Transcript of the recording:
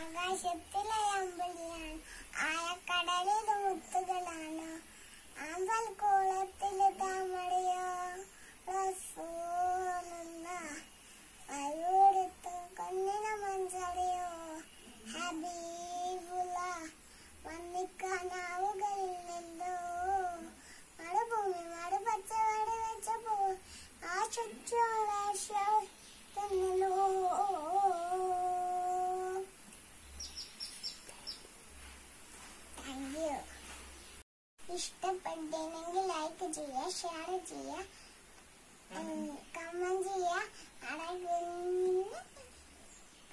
ആകാശത്തിലെ അമ്പലിയാണ് ആയക്കടലിൽ മുത്തുകളാണ് അമ്പൽ കുളത്തില് താമരയോ റസൂലുള്ള വരൂടുത്ത് കൊന്നിന മഞ്ചറിയോ ഹബീബുള്ള വന്നിക്കാനാവുകളില്ലല്ലോ മറുഭൂമി മറുപച്ച വടി വെച്ചപ്പോ ആ ചുറ്റുമല്ലോ താങ്ക് യു ഇഷ്ടപ്പെട്ടെങ്കിൽ ലൈക്ക് ചെയ്യുക ഷെയർ ചെയ്യുക കമന്റ് ചെയ്യുക അവിടെ